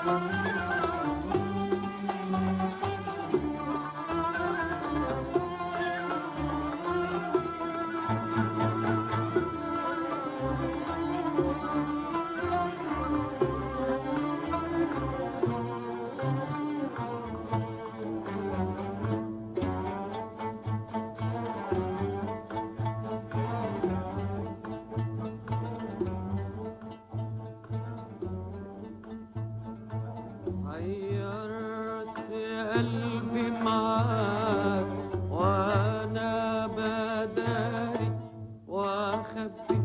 حيرت قلبي معاك وانا بداري واخبي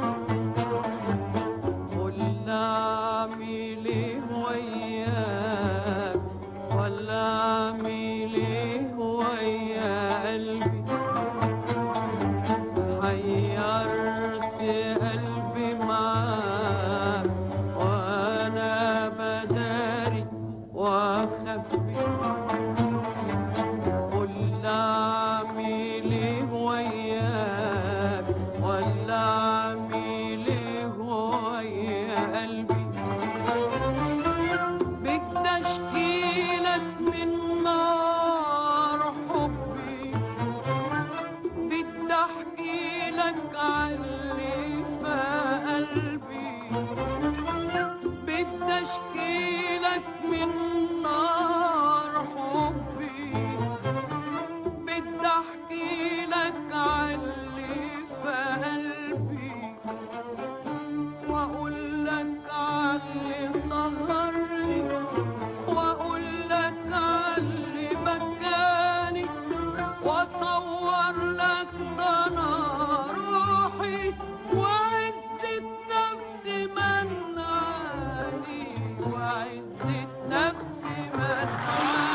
قول اعمل ايه وياك ولا اعمل ايه ويا قلبي حيرت قلبي معاك وانا بداري واخبي قول اعمل ايه وياك ولا اعمل ايه ويا قلبي بدي اشكيلك من نار حبي بدي احكي لك عاللي في قلبي بدي اشكي لك من نار حبي بدي احكي لك عاللي في قلبي واقول لك عاللي سهرني واقول لك عاللي بكاني واصور لك ضنا روحي وعزة نفسي منعاني وعزة نفسي منعاني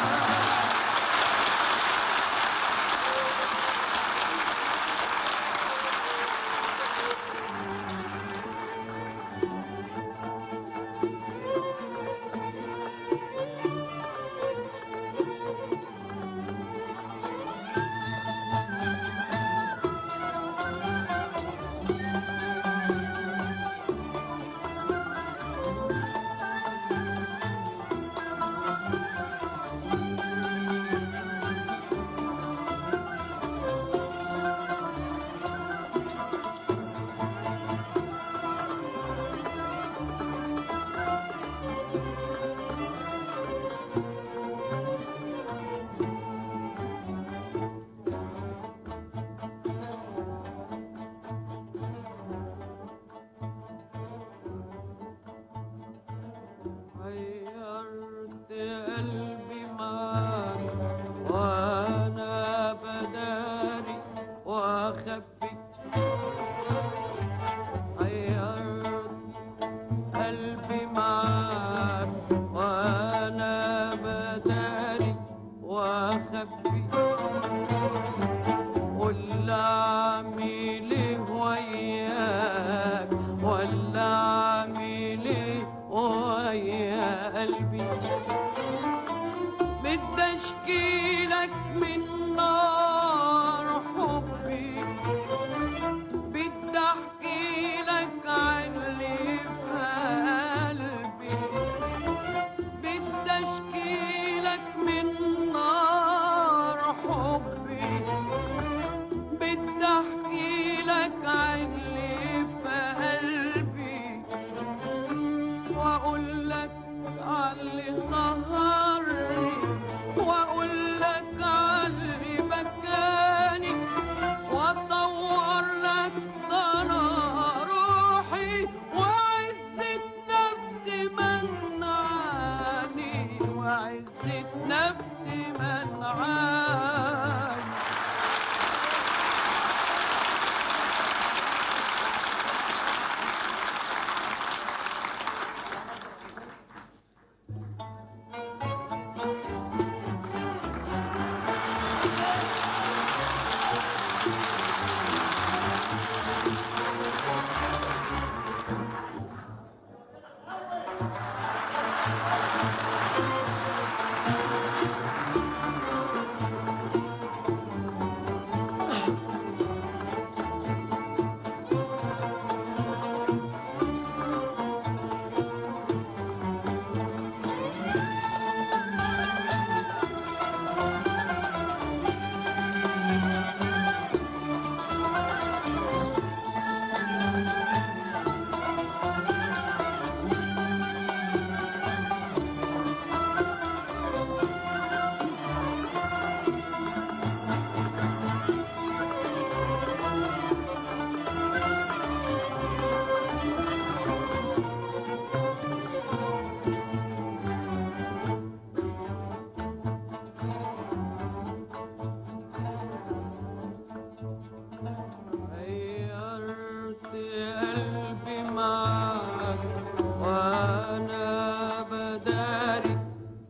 حيرت قلبي معاك وانا بداري واخبي حيرت قلبي معاك وانا بداري واخبي قول اعمل ايه وياك ولا اعمل ايه ويا قلبي بدي اشكي لك من نار حبي بدي احكي لك عن اللي في قلبي بدي اشكي لك من نار حبي بدي احكي لك عن اللي في قلبي واقول لك عاللي سهرني واقول لك عاللي بكاني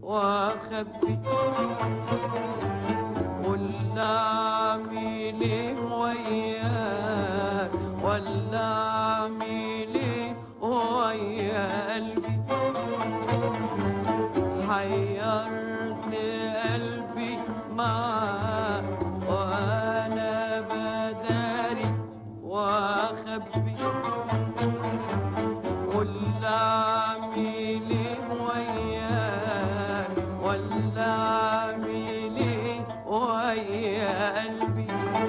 واخبي قلنا اعمل ايه وياك ولا اعمل ايه ويا قلبي حيرت قلبي معاك وانا بداري واخبي قل اعمل ايه وياك ولا اعمل ايه ويا قلبي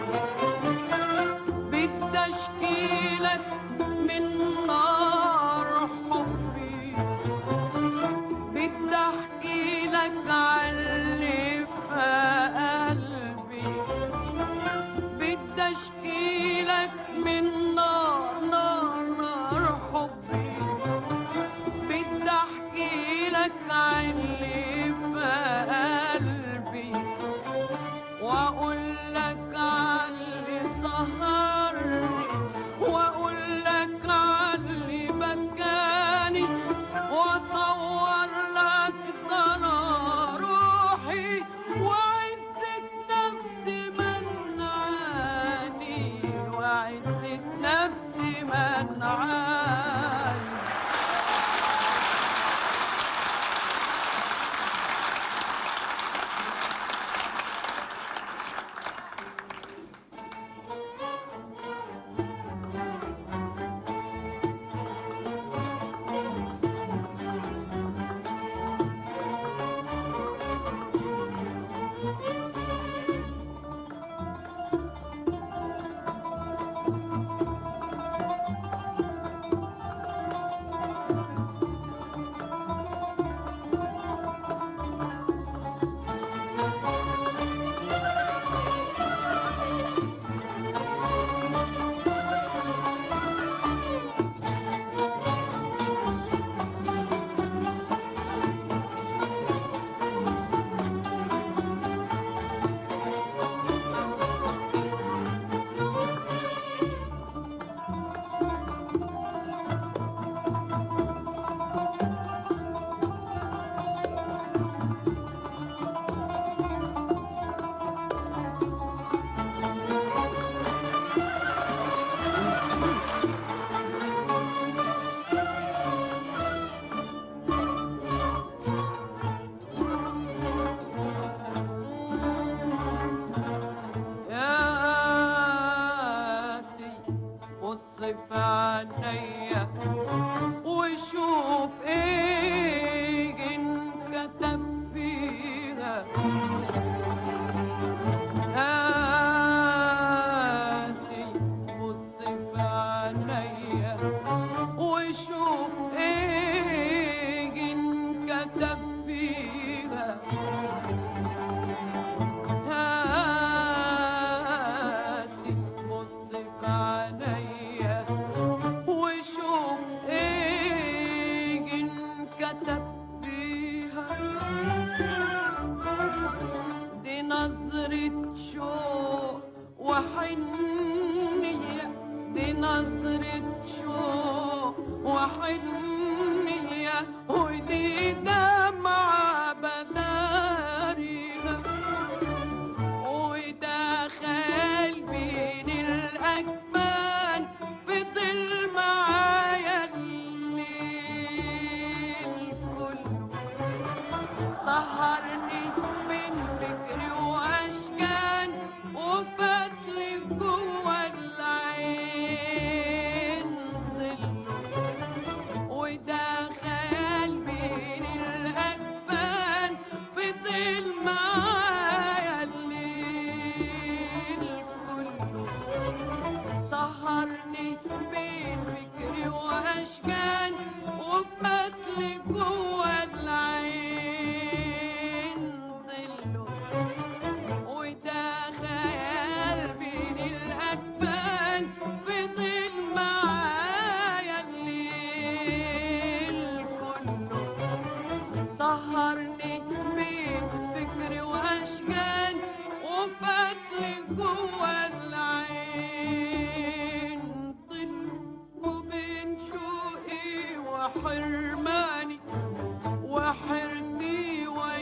بدي اشكيلك من نار حبي بدي احكي لك عاللي في قلبي بدي اشكي لك من نار نار نار حبي بدي احكي لك عاللي في قلبي واقول لك عاللي سهرني واقول لك عاللي بكاني واصور لك ضنا روحي وعزة نفسي منعاني وعزة نفسي منعاني يا قاسي بص في عينيا وشوف ايه انكتب فيها قاسي بص في عينيا وشوف ايه انكتب فيها هاسي بص في عينيا وشوف ايه انكتب فيها دي نظرة شوق وحنية دي نظرة شوق وحنية ودي دمعة بداريها ودخل بين الأكفان فضل معايا الليل كله سهرني من فكري واشكان وفتلي جوا العين ظل ودخل بين الاكفان فضل معايا الليل كله سهرني بين فكري واشكان وفتلي جوا العين ظله وده خيال بين الاكفان فضل معايا الليل كله سهرني بين فكري واشكان وفتلي جوا العين ظل وبين شوقي وحرماني وحرتي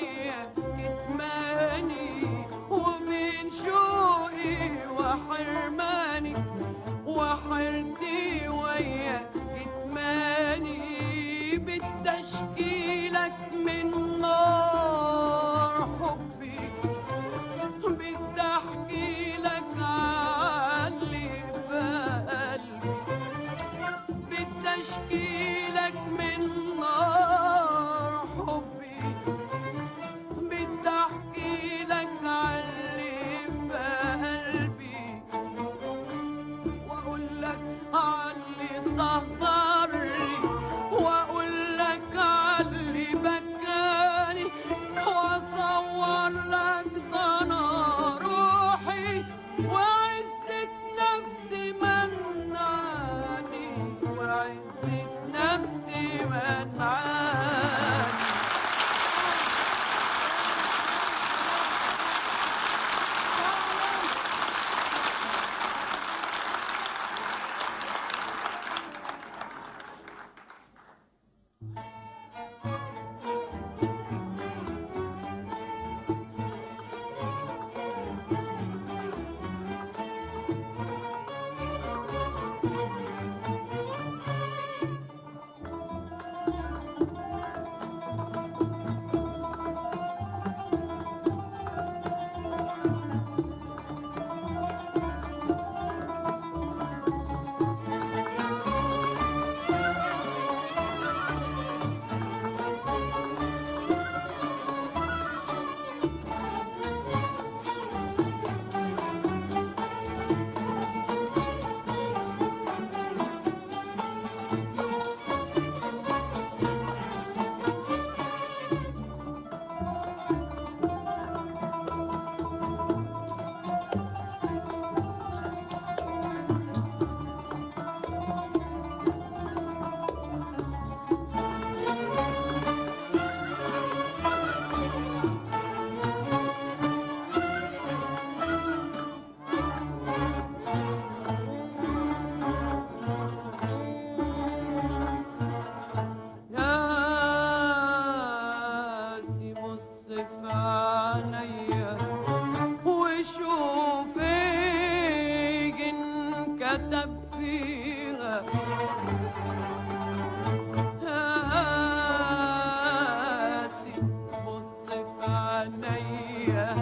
عينيا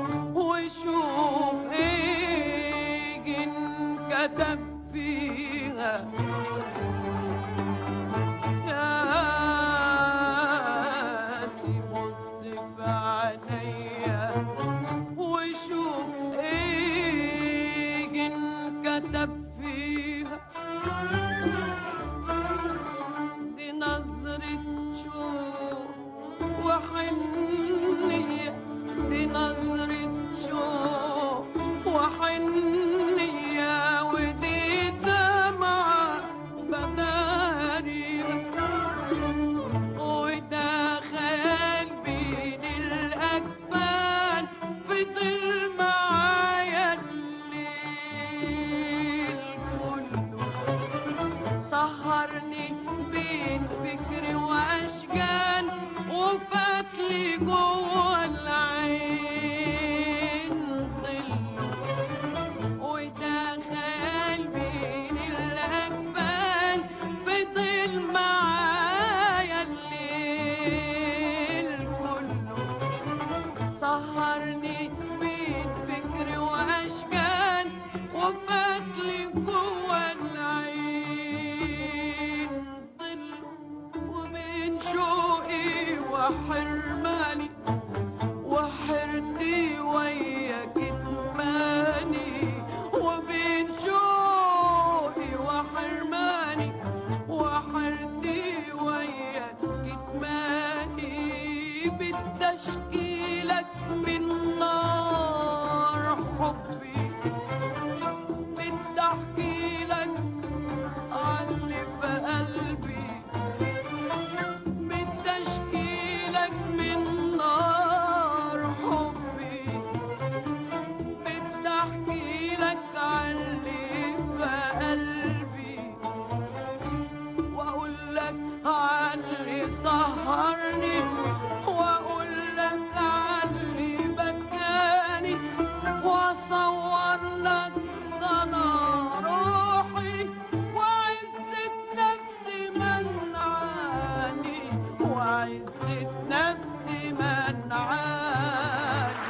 وشوف ايه انكتب فيها يا سي بص في عينيا وشوف ايه انكتب فيها دي نظرة شوق وحنية دي نظرة شوق وحنية ودي دمعة بداريها وده خيال بين الأكفان فضل معايا الليل كله سهرني بين فكري واشجان وفاتلي جوه العين ظله وده خيال بين الاكفان فضل معايا الليل كله سهرني بين فكري واشجان وفاتلي جوه العين ظل وبين شوقي وحرماني وحرتي ويا كتماني وبين شوقي وحرماني وحرتي ويا كتماني بالتشكيلك من نار حبي بدي احكي لك عاللي في قلبي بدي اشكيلك من نار حبي بدي احكي لك عاللي في قلبي واقول لك عاللي سهرني واقول لك عاللي بكاني واصور لك ضنا روحي وعزة نفسي منعاني وعزة نفسي منعاني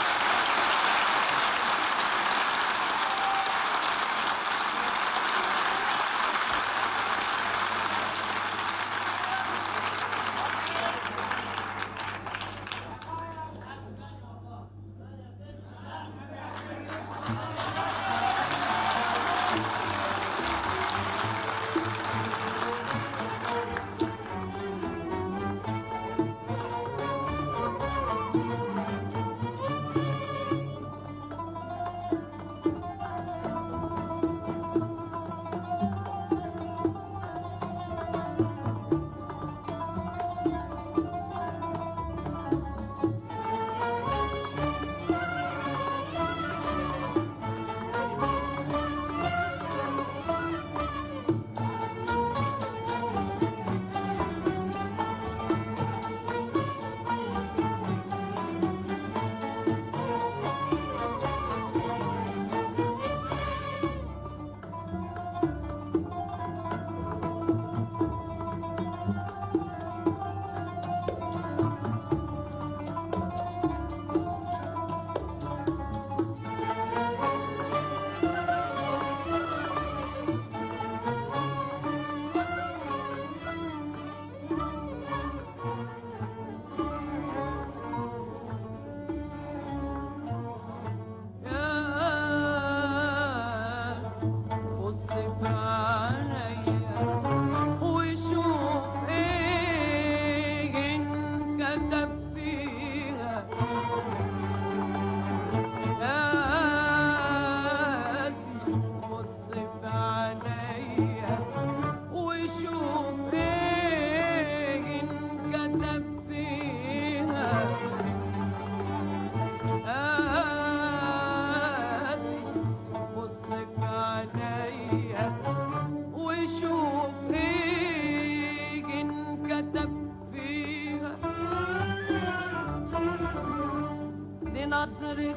نظرة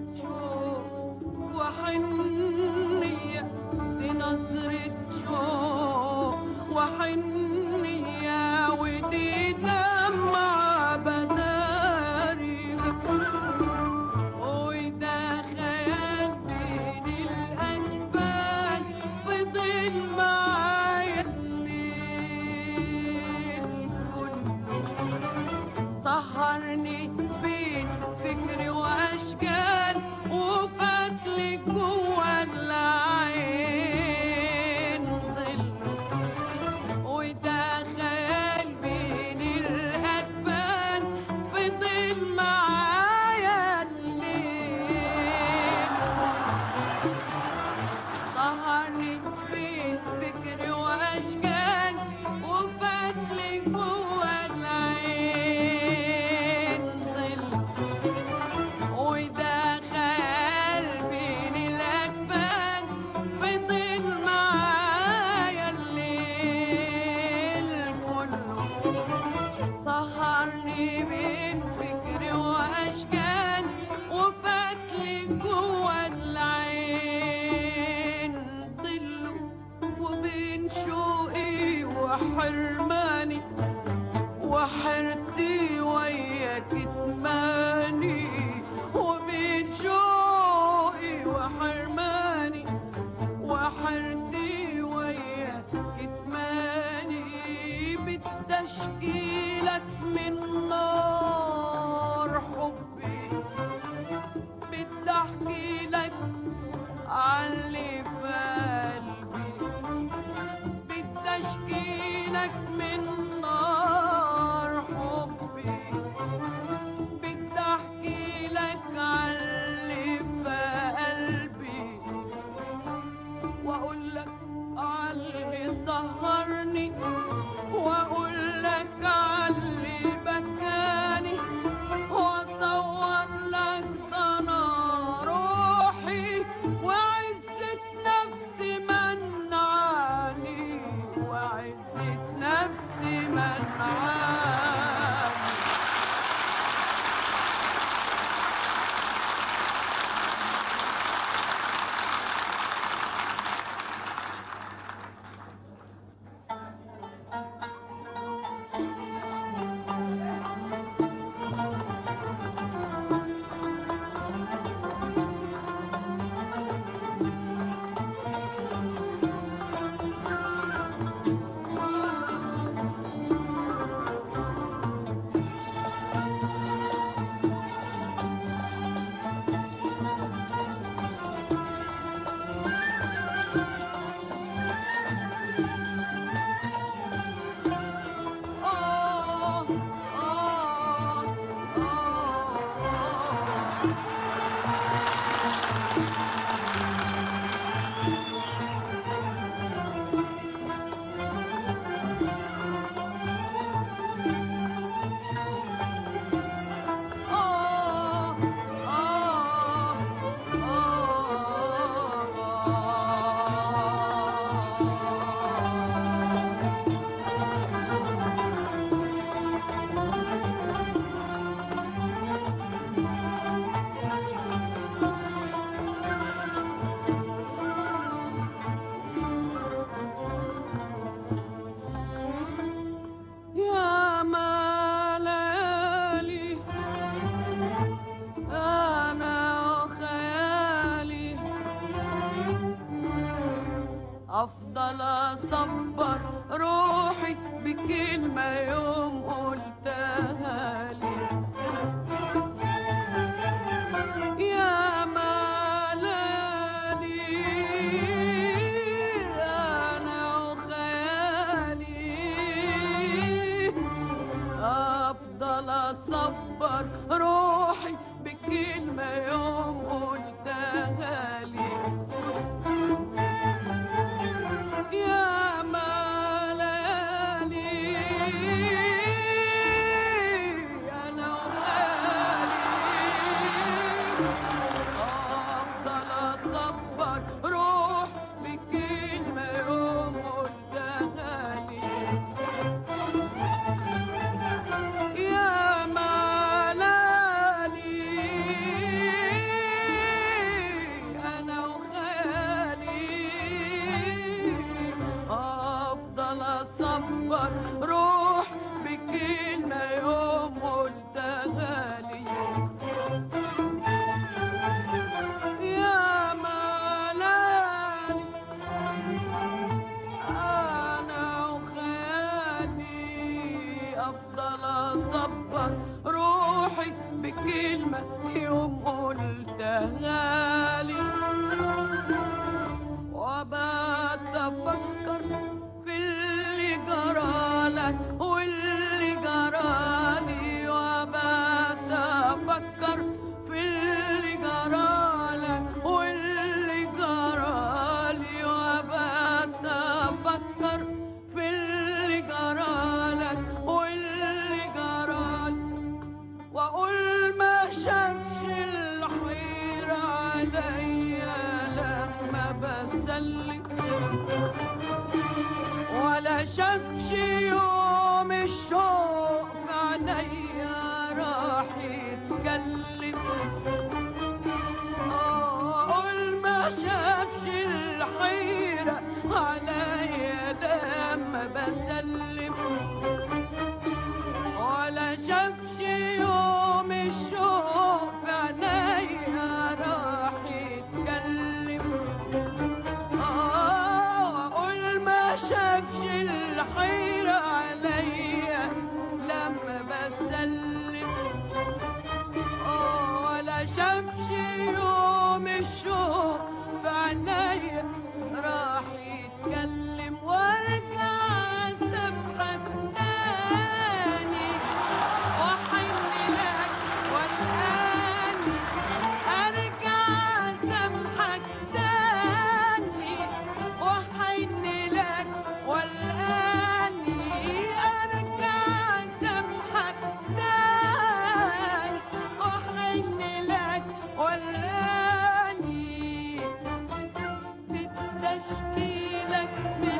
شوق وحنية دي نظرة شوق وحنية ودي دمعة بداري سهرني بين فكر واشكال وفاتلي جوا العين ظل وده خيال بين الأكفان فضل معايا الليل سهرني بين فكر وأشكال وفاتلي جوا العين ظل وده خيال بين الأكفان فضل معايا الليل كله سهرني بين فكر وأشكال وفاتلي جوا العين ضله وبين شوقي وحرماني وحرتي ويا كتماني وبين شوقي وحرماني وحرتي ويا كتماني بالتشكيلك من نار حبي بدي احكي لك عاللي في قلبي بدي اشكيلك من نار حبي بدي احكي لك عاللي في قلبي واقول لك عاللي سهرني واقول لك عاللي بكاني واصور لك ضنا روحي وعزة نفسي منعاني وعزة نفسي منعاني آه آه آه آه آه آه يا ملالي أنا وخيالي أفضل أصبر روحي بكلمة يوم قلتها لي يا ملالي أنا وخيالي أفضل أصبر روحي بكلمة يوم قلتها لي يا ملالي أنا وخيالي أفضل أصبر روح بكلمة يوم قلتها لي يا ملالي لما يوم قلتها لي وبقيت افكر في اللي جرالك واللي جرالي وبقيت افكر في اللي جرالك واللي جرالي وبقيت افكر في اللي جرالك واللي جرالي واقول ما شافش الحيرة عليا لما بسلك ولا شافش يوم الشوق في عينيا راح يتكلم اقول ما شافش الحيرة عليا لما بسلم ولا شافش يوم الشوق في عينيا راح يتكلم آه أقول ما شافش الحيرة عليا لما بسلم آه ولا شافش يوم الشوق في عينيا راح يتكلم وارجع اسامحك تاني واحن لك والاني ارجع اسامحك تاني واحن لك والاني ارجع اسامحك تاني واحن لك والاني بالتشكيلك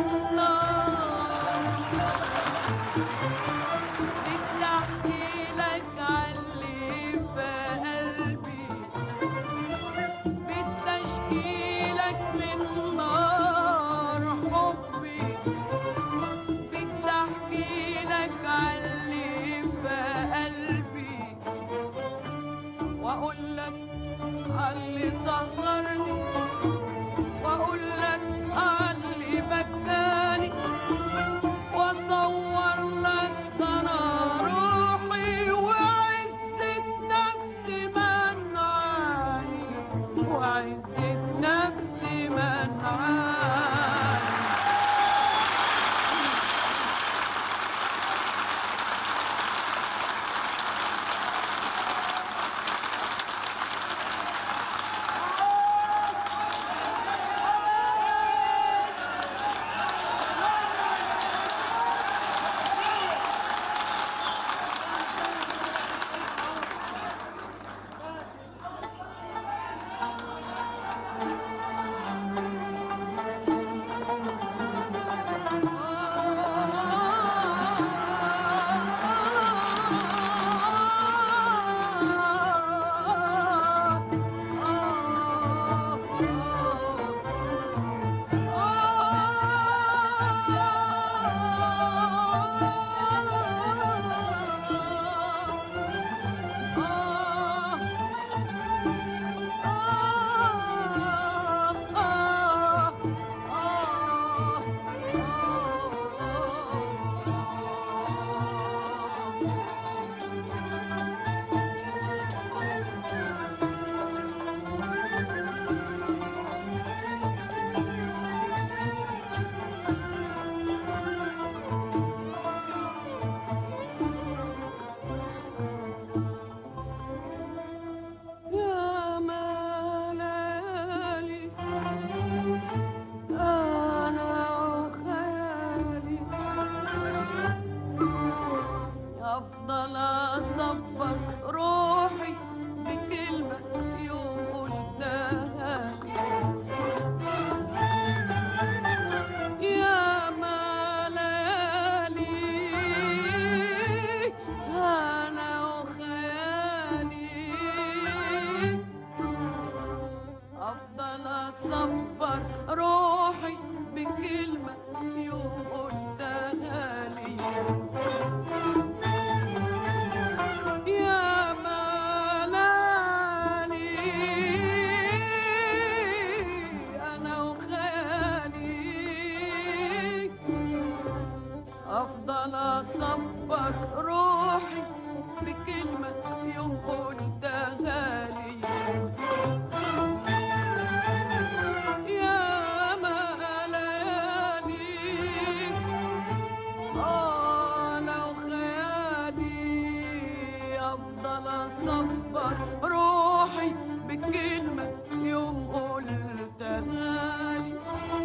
افضل اصبر روحي بكلمة يوم قلتها لي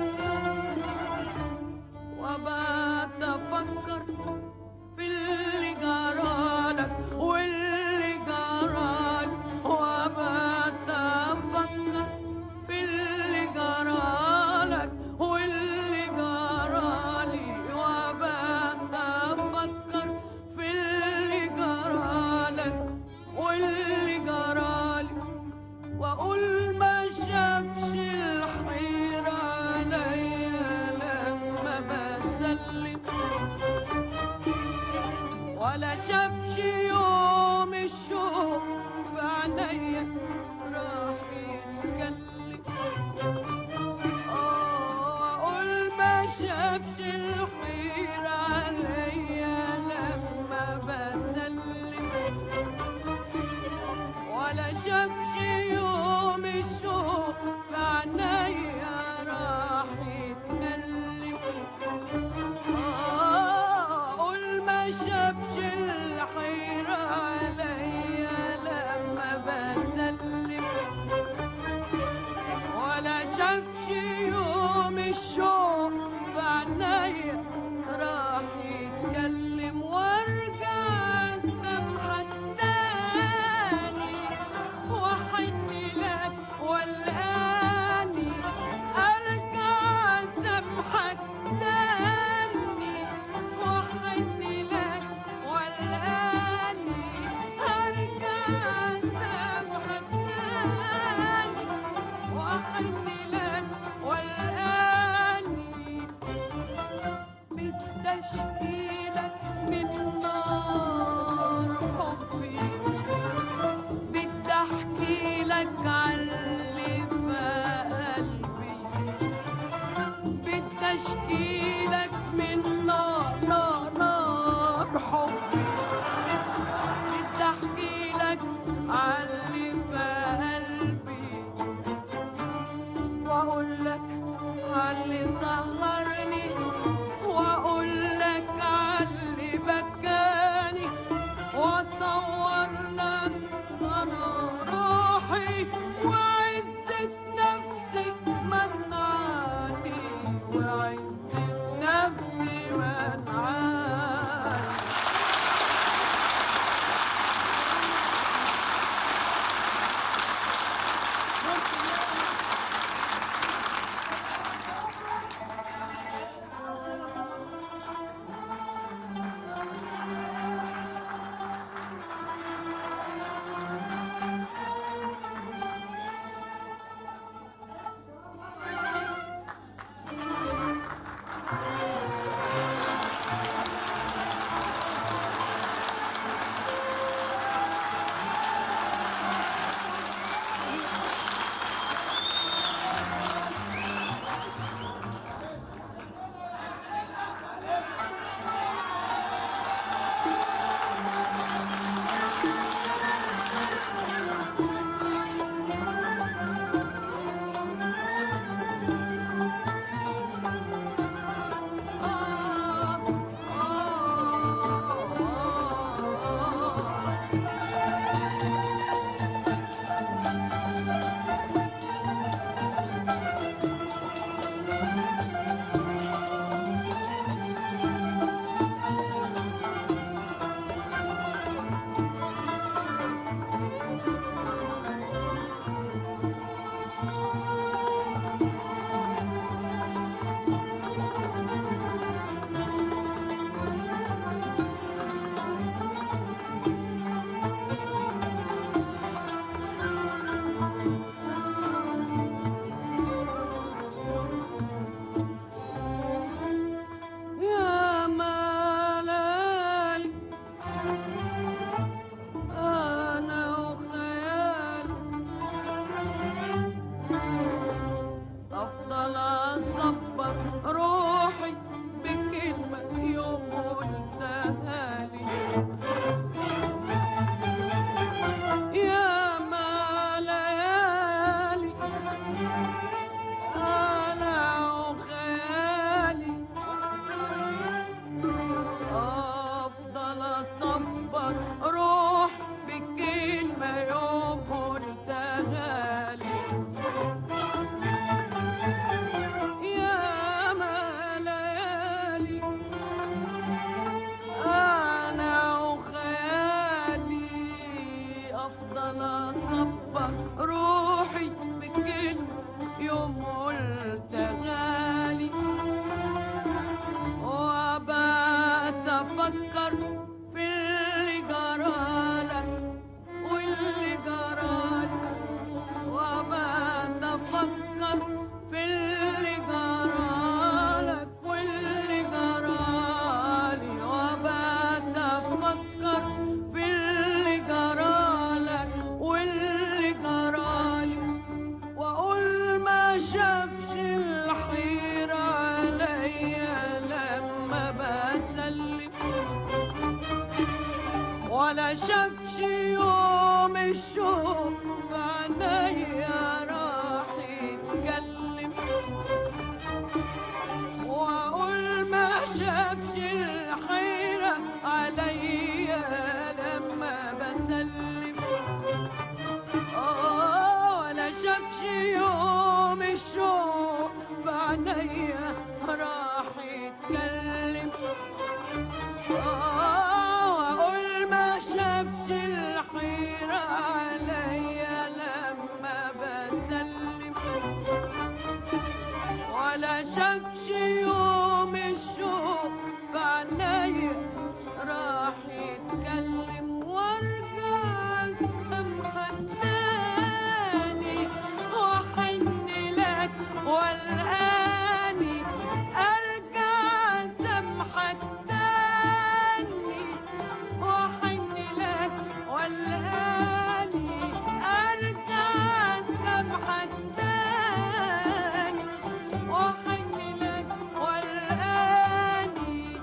وبات افكر في اللي جرالك واللي جرالي وبات افكر في اللي جرالك واللي جرالي وبات افكر في اللي جرالك واللي جرالي واقول ما شافش الحيرة عليا لما بسلم ولا شافش يوم الشوق في عينيا راح يتكلم اه اقول ما شافش الحيرة عليا لما بسلم ولا شافش يوم الشوق في عينيا راح يتكلم آه، قول ما شافش الحيرة عليا لما بسلم ولا شافش يوم الشوق في عينيا راح يتكلم وارجع سامحك تاني واحن لك والاني ارجع سامحك تاني واحن لك والاني ارجع سامحك تاني واحن لك والاني افضل اصبر روحي بكلمة يوم قلت غالي وبقيت افكر في اللي جرالك واللي جرالي وبقيت افكر في اللي جرالك واللي جرالي وبقيت افكر في اللي جرالك واللي جرالي واقول ما شافش الحيرة عليا لما بسلم ولا شافش يوم الشوق في عينيا راح يتكلم واقول ما شافش الحيرة عليا لما بسلم آه ولا شافش يوم الشوق في عينيا راح يتكلم آه وأقول ما شافش الحيرة عليا لما بسلم ولا شافش يوم الشوق في عينيا راح يتكلم وارجع سامحك تاني واحن لك والاني ارجع سامحك تاني واحن لك والاني ارجع سامحك تاني واحن لك والاني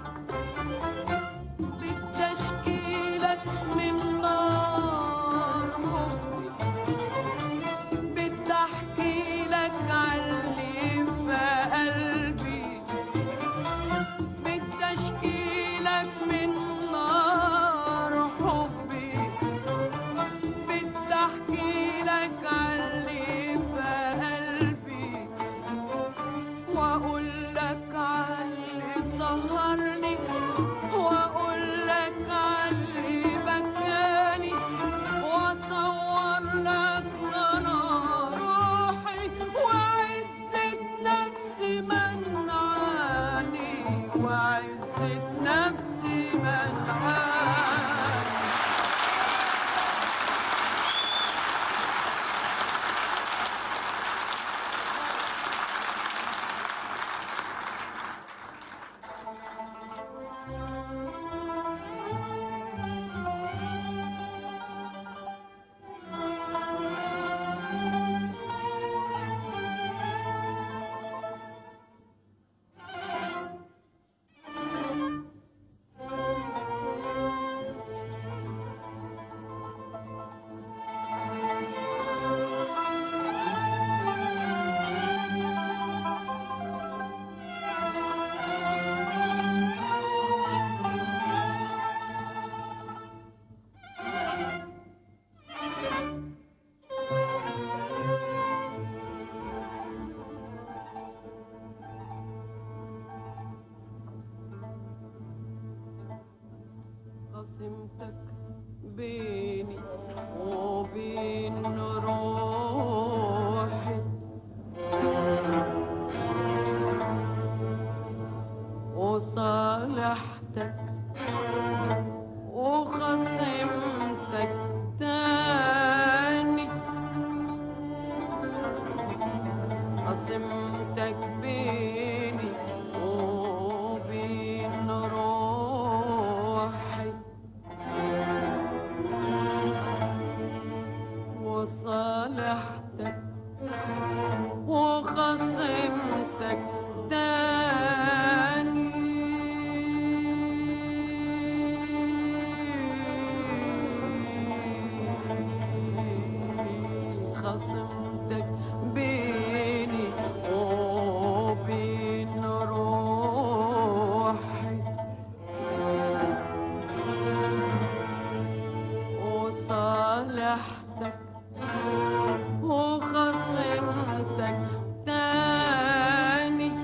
بالتشكيلك من نار حبي بدي احكي لك عاللي في قلبي بدي اشكي لك من نار حبي بدي احكي لك عاللي في قلبي واقول لك عاللي سهرني واقول لك عاللي بكاني واصور لك ضنا روحي وعزة نفسي منعاني وعزة نفسي منعاني قسمتك بيني وبين روحي وصالحتك وخصمتك تاني قسمتك بيني وبين روحي وصالحتك وخصمتك تاني خصمتك بيني وبين روحي وصالحتك وخصمتك تاني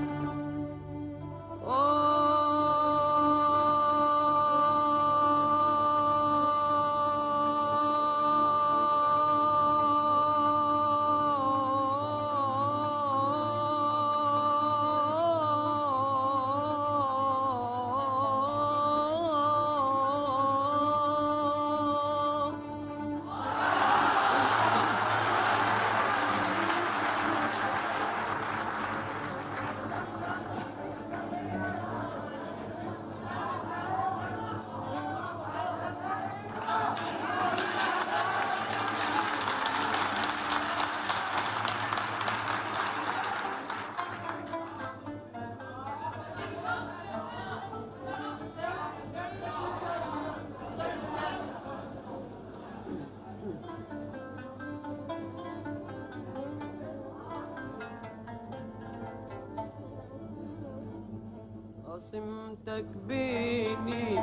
قسمتك بيني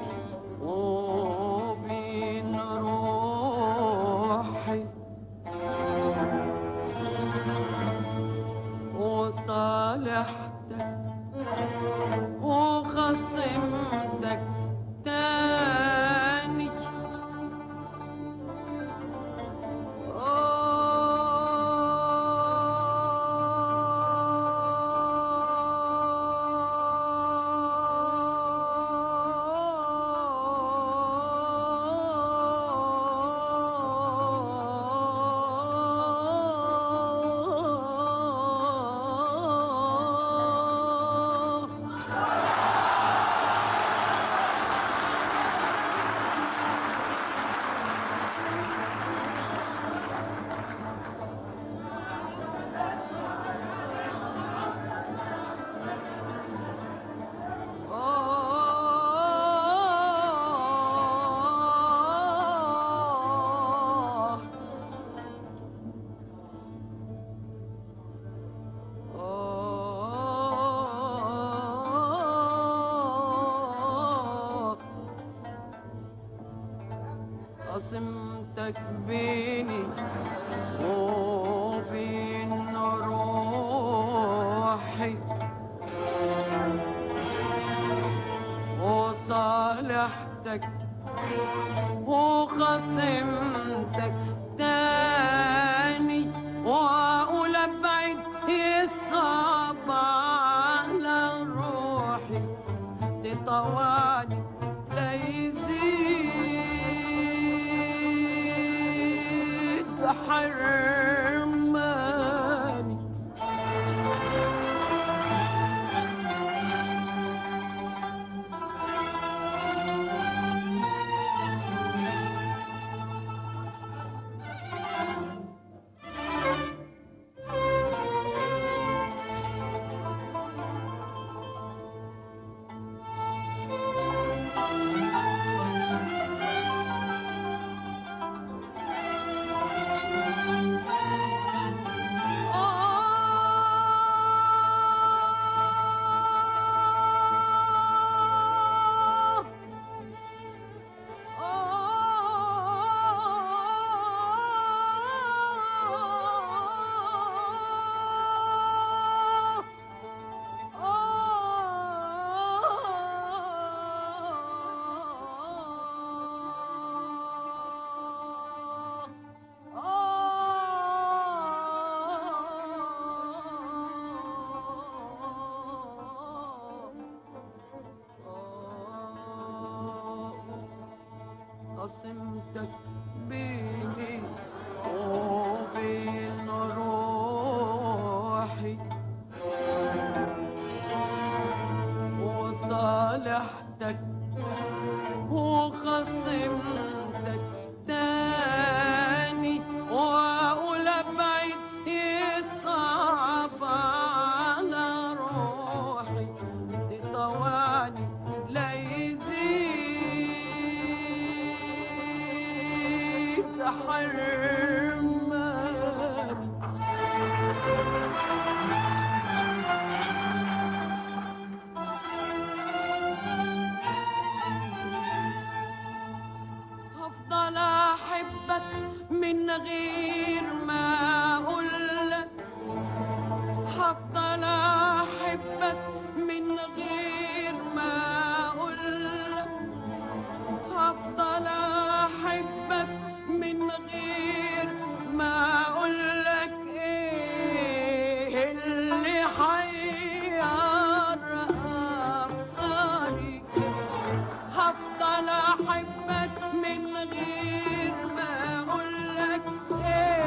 وبين روحي وصالحتك وخصمتك تاني آه آه قسمتك بيني وبين روحي وصالحتك وخصمتك تاني واقول ابعد يصعب على روحي تطوعني لا يزيد حرماني آه قسمتك بيني وبين روحي وصالحتك وخصمتك تاني واقول ابعد يصعب على روحي تطوعني لا يزيد حرماني هفضل احبك من غير ما اقولك هفضل احبك من غير ما اقولك هفضل احبك من غير ما اقولك ايه اللي حير افكاري هفضل احبك من غير ما اقولك ايه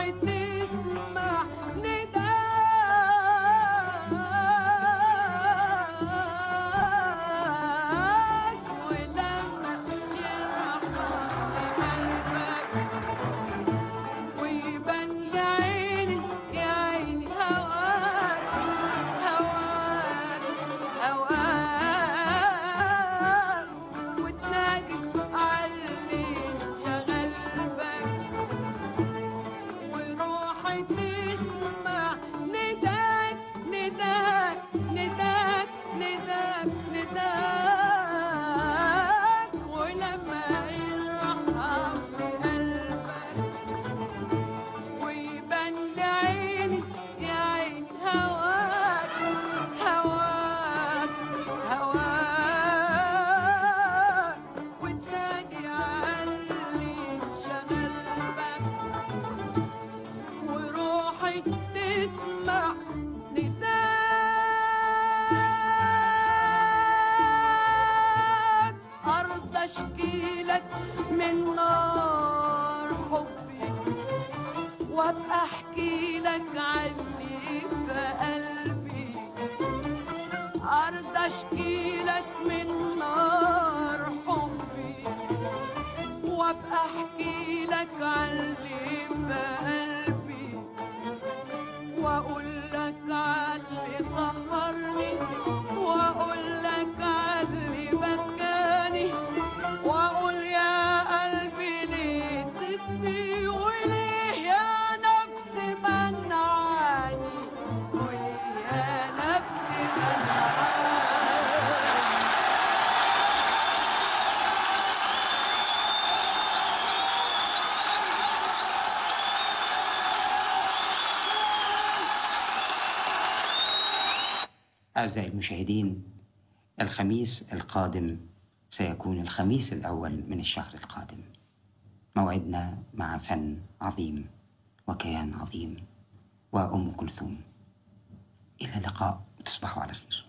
تسمع نداك ولما يرحم قلبك ويبان يا عيني يا عيني هواك هواك هواك وتناجي عاللي شغل بك وروحي تسمع نداك نداك نداك نداك نداك ولما يرحم قلبك ويبان لعيني يا عيني هواك هواك هواك وتناجي عاللي شغل بك وروحي تسمع نداك أرض أشكيلك من نار حبي وابقى احكي لك عني في قلبي ارض اشكي لك من نار حبي وابقى احكي لك عني في قلبي واقول لك علي سهرني واقول لك علي بكاني واقول يا قلبي ليه تبكي وليه يا نفسي منعاني وليه يا نفسي منعاني أعزائي المشاهدين الخميس القادم سيكون الخميس الأول من الشهر القادم موعدنا مع فن عظيم وكيان عظيم وأم كلثوم إلى اللقاء تصبحوا على خير